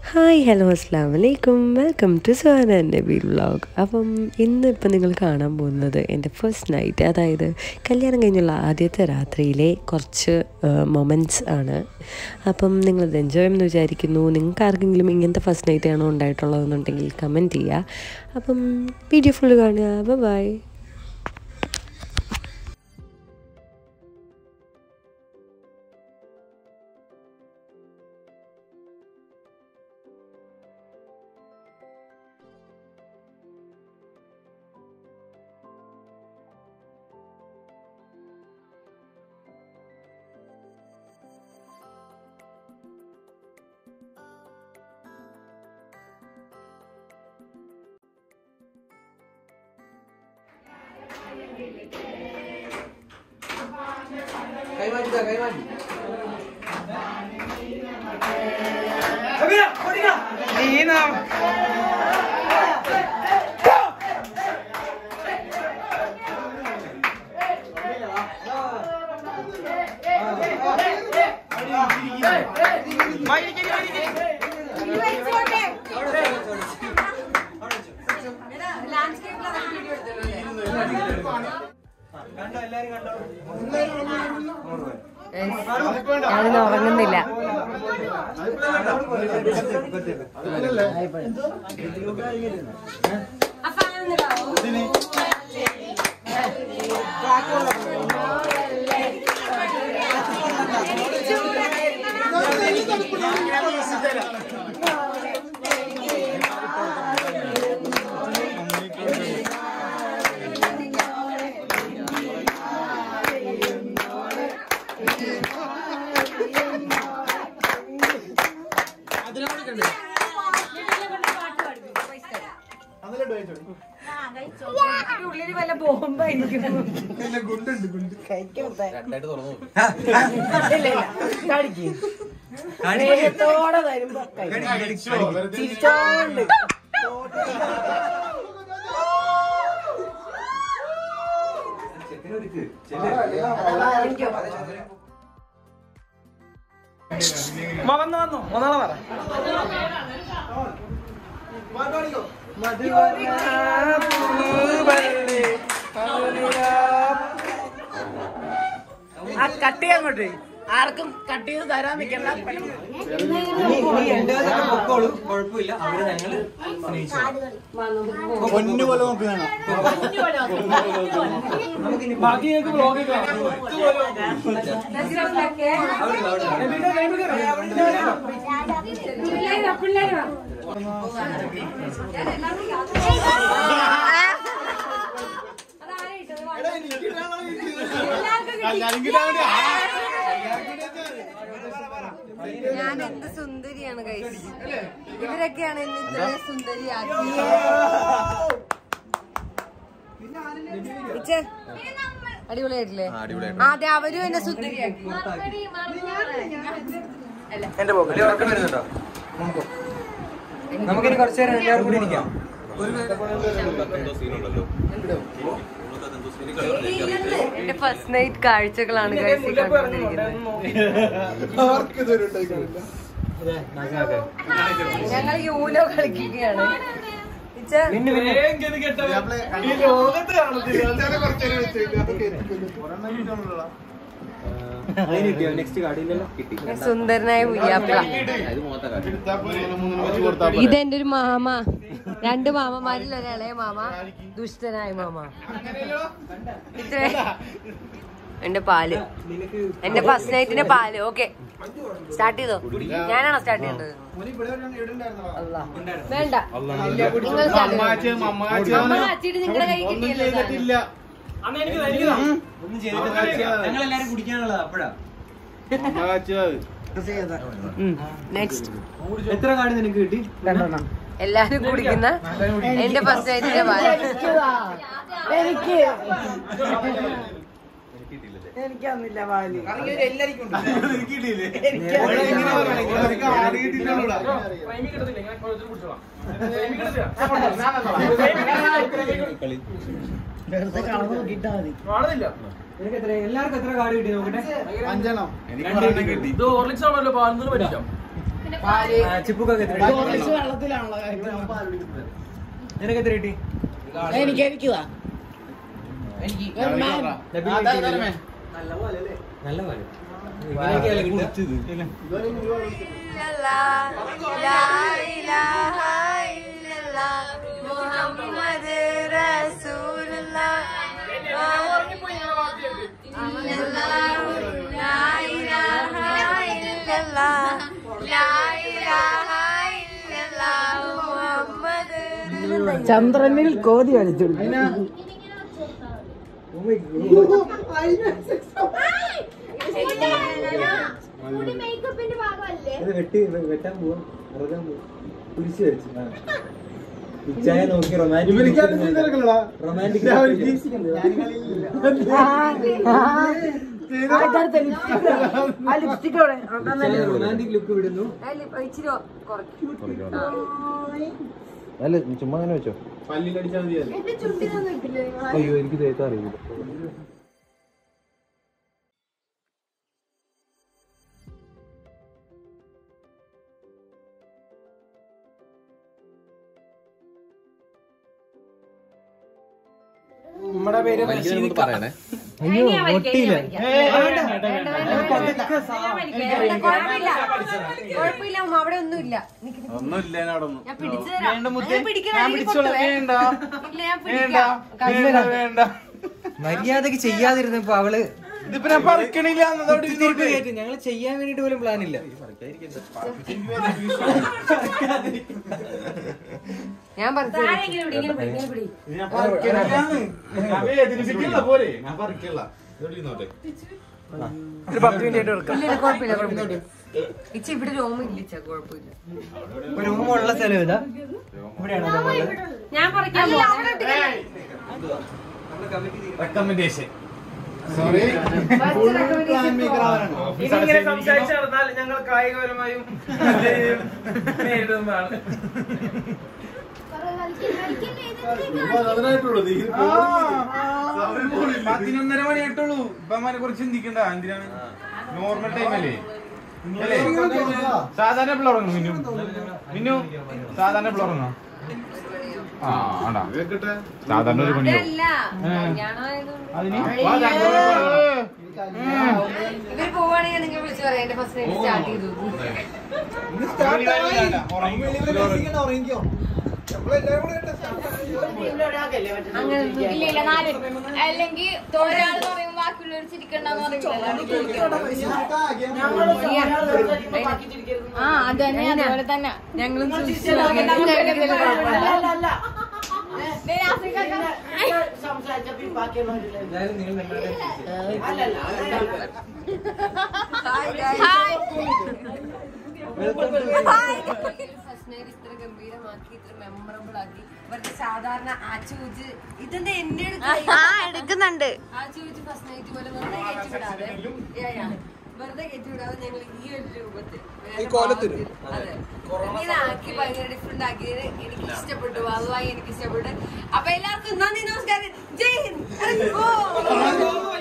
Hi hello അസ്സാം വലൈക്കും welcome to സുഹാന എൻ്റെ ബി വ്ളോഗ് അപ്പം ഇന്ന് ഇപ്പം നിങ്ങൾ കാണാൻ പോകുന്നത് എൻ്റെ ഫസ്റ്റ് നൈറ്റ് അതായത് കല്യാണം കഴിഞ്ഞുള്ള ആദ്യത്തെ രാത്രിയിലെ കുറച്ച് മൊമെൻറ്റ്സ് ആണ് അപ്പം നിങ്ങളത് എൻജോയ് ചെയ്യുമെന്ന് വിചാരിക്കുന്നു നിങ്ങൾക്ക് ആർക്കെങ്കിലും ഇങ്ങനത്തെ ഫസ്റ്റ് നൈറ്റ് ആണോ ഉണ്ടായിട്ടുള്ളതെന്നുണ്ടെങ്കിൽ കമൻറ്റ് ചെയ്യുക അപ്പം വീഡിയോ ഫുള്ള് കാണുക ബൈ കൈമാറ്റിതാ കൈമാറ്റി ഞാനിന്ന് ഉറങ്ങുന്നില്ല ഉള്ളിൽ വല്ല ബോംബായിരിക്കും സ്നേഹത്തോടെ വരുമ്പോ ചിരിച്ചോണ്ട് വന്നു വന്നു ഒന്നാളെ പറ ആ കട്ട് ചെയ്യാൻ അങ്ങോട്ട് ആർക്കും കട്ട് ചെയ്ത് തരാൻ നിൽക്കണ്ട പൊക്കോളും കുഴപ്പമില്ല അവര് ഞങ്ങള് ബാക്കി ഞങ്ങൾക്ക് ബ്ലോഗിൽ ഞാൻ എന്ത് സുന്ദരിയാണ് കൈസ് ഇവരൊക്കെയാണ് എന്നെ ഇത്രയും സുന്ദരിയാക്കിയത് ഇച്ചേ, അടിപൊളിയായിട്ടില്ലേ ആ, അതെ അവരും എന്നെ സുന്ദരിയാക്കി എന്റെ പോക്കറ്റ് ഉറക്കം വരുന്നുണ്ടോ നമുക്കിനി കുറച്ചു നേരം എല്ലാവരും കൂടി ഇരിക്കാം എന്റെ ഫസ്റ്റ് നൈറ്റ് കാഴ്ചകളാണ് ഗൈസ് ഈ കണ്ടുകൊണ്ടിരിക്കുന്നത് ഞങ്ങൾ യൂനോ കളിക്കുകയാണ് ഇച്ചേ, ഈ ലോകത്ത് കാണത്തില്ല നെക്സ്റ്റ് കാർഡില്ലല്ലോ കിട്ടി സുന്ദരനായ പുയ്യാപ്പിള ഇതെന്റെ ഒരു മാമ രണ്ട് മാമമാരിൽ ഒരു ഇളയ മാമ ദുഷ്ടനായ മാമ ഇത്ര എന്റെ പാല് എന്റെ ഫസ്റ്റ് നൈറ്റിന്റെ പാല് ഓക്കെ സ്റ്റാർട്ട് ചെയ്തോ ഞാനാണോ സ്റ്റാർട്ട് ചെയ്യേണ്ടത് അല്ലാ. വേണ്ട നിങ്ങൾ start ചെയ്തോ. അമ്മ കാച്ചിട്ട് നിങ്ങളുടെ കൈ കിട്ടിയല്ലോ അന്ന് എനിക്ക് തരിക ഒന്നും ചെയ്തിട്ടില്ല ഞങ്ങൾ എല്ലാരും കുടിക്കാനുള്ളത് അപ്പഴാ നെക്സ്റ്റ് എത്ര കാർഡ് നിനക്ക് കിട്ടി എല്ലാരും കുടിക്കുന്ന എന്റെ ഫസ്റ്റ് നൈറ്റിന്റെ പാല് എനിക്ക് എനിക്കന്നില്ല പാല് പ്രേമി കിട്ടത്തില്ല ഇങ്ങനെ കുഴച്ചിട്ട് കുടിച്ചോളാം പ്രേമി കിട്ടത്തില്ല കാണുന്നില്ല നിനക്ക് എത്ര എല്ലാവർക്കും എത്ര കാർഡ് കിട്ടി നോക്കട്ടെ ഇത് ഹോർലിക്സ് ആണല്ലോ പാലിൽ നിന്ന് പറ്റിക്കാം ചിപ്പുക്കൊക്കെ എത്ര കിട്ടി? കുറച്ച് വെള്ളത്തിലാണല്ലോ നിനക്ക് എത്ര കിട്ടി എനിക്ക് എനിക്കുതാ നബിലിന് കിട്ടിയില്ലല്ലോ. നല്ല പോലെ ഇങ്ങനെയൊക്കെയല്ലേ കിട്ടുക? മുഹമ്മദ് ചന്ദ്രനിൽ കോതി വലിച്ചു Oh my God. മേക്കപ്പിന്റെ ഭാഗമല്ലേ ഇത് വെട്ടി വെട്ടാൻ പോവാ ഇറങ്ങാൻ പോവാ കുരിശ് വരച്ചു ഇച്ചായ നോക്കി റൊമാൻറ്റിക് റൊമാൻറ്റിക് ലിപ്സ്റ്റിക് അവിടെ റൊമാൻറ്റിക് ലുക്ക് വിടുന്നു ഇച്ചിരി കുറയ്ക്കും അല്ല ചുമ്മാ അങ്ങനെ വെച്ചോ എന്റെ ചുണ്ടിനൊന്നും ഇട്ടില്ലേ നിങ്ങൾ അയ്യോ എനിക്ക് തേക്കാൻ അറിയില്ല നമ്മുടെ പേര് പറയണേ കുഴപ്പമില്ല അമ്മ അവിടെ ഒന്നുമില്ല നിക്ക് നിക്ക്. ഒന്നുമില്ല അവിടെ ഒന്നും ഞാൻ പിടിച്ചു തരാം വേണ്ട മുത്തേ. ഞാൻ പിടിക്കണം, ഞാൻ എനിക്ക് പിടിച്ചോളാം. കൊട്ടുവേ. വേണ്ട. ഇല്ല ഞാൻ വേണ്ട പിടിക്കാം വേണ്ട വേണ്ട മര്യാദക്ക് ചെയ്യാതിരുന്നപ്പോ അവള് ഇതിപ്പോ ഞാൻ പറിക്കണില്ല എന്നതോട് തിരിപ്പ് കയറ്റി ഞങ്ങൾ ചെയ്യാൻ വേണ്ടിട്ട് പോലും പ്ലാൻ ഇല്ല ഞാൻ പറഞ്ഞു ഞാൻ പറിക്കണില്ലാന്ന്. ഞാൻ വേദനിപ്പിക്കില്ല പോരെ ഞാൻ പറിക്കില്ല ഇതോടെ ഇരുന്നോട്ടെ. ഒരു പത്ത് മിനിറ്റ് എടുക്കാം കുഴപ്പമില്ല കുഴപ്പമില്ല ഇച്ച ഇവിടെ രോമം ഇല്ലിച്ച കുഴപ്പമില്ല ഒരു റൂമുള്ള സ്ഥലം ഇതാ ഇവിടെയാണോ റൂമുള്ളത് ഞാൻ പറിക്കാൻ അവിടെ ഇട്ടില്ലേ? റെക്കമെൻഡേഷൻ സോറി ഇതിങ്ങനെ സംസാരിച്ച് നടന്നാൽ ഞങ്ങൾ കായികപരമായും നേരിടുന്നതാണ് പതിനൊന്നര മണിയായിട്ടുള്ളൂ ഇപ്പൊ അമ്മനെ കുറിച്ച് ചിന്തിക്കണ്ട എന്തിനാണ് നോർമൽ ടൈം അല്ലേ അല്ലേ സാധാരണ എപ്പോഴും ഉറങ്ങും മിന്നു മിന്നു സാധാരണ എപ്പോഴും ഉറങ്ങാം ആ ആണ്ടാ സാധാരണ ഒരു മണിയോ അല്ല കല്യാണമായതുകൊണ്ട് അതിന് ഇവര് പോവാണെങ്കിൽ നിങ്ങൾ വിളിച്ചു പറയാം എന്റെ ഫസ്റ്റ് നൈറ്റ് സ്റ്റാർട്ട് ചെയ്തു അങ്ങനെ ഇല്ല ഇല്ല നാല് അല്ലെങ്കിൽ ഒരാൾ പറയും ബാക്കിയുള്ളവർ ചിരിക്കണ്ടെന്ന് ആ അത് തന്നെ അതുപോലെ തന്നെ ഞങ്ങളും എന്തായാലും നിങ്ങൾ നിങ്ങളുടെ ഫസ്റ്റ് നൈറ്റ് ഇത്ര ഗംഭീരമാക്കി ഇത്ര മെമ്മറബിൾ ആക്കി ഇവർക്ക് സാധാരണ ആച്ചൂജ് ഇതെന്താ എന്റെ എടുക്കുന്നുണ്ട് ആച്ചൂജ് ഫസ്റ്റ് നൈറ്റ് പോലെ വെറുതെ കയറ്റി വിടാതെ Yeah, yeah. വെറുതെ കയറ്റി വിടാതെ ഞങ്ങൾ ഈ ഒരു രൂപത്തിൽ വേറെ അതെ ഇങ്ങനെ ആക്കി ഭയങ്കര ഡിഫറെന്റ് ആക്കിയത് എനിക്ക് ഇഷ്ടപ്പെട്ടു അള്ളാഹി എനിക്ക് ഇഷ്ടപ്പെട്ടു അപ്പൊ എല്ലാവർക്കും നന്ദി നമസ്കാരം ജയ് ഹിന്ദ് ഓ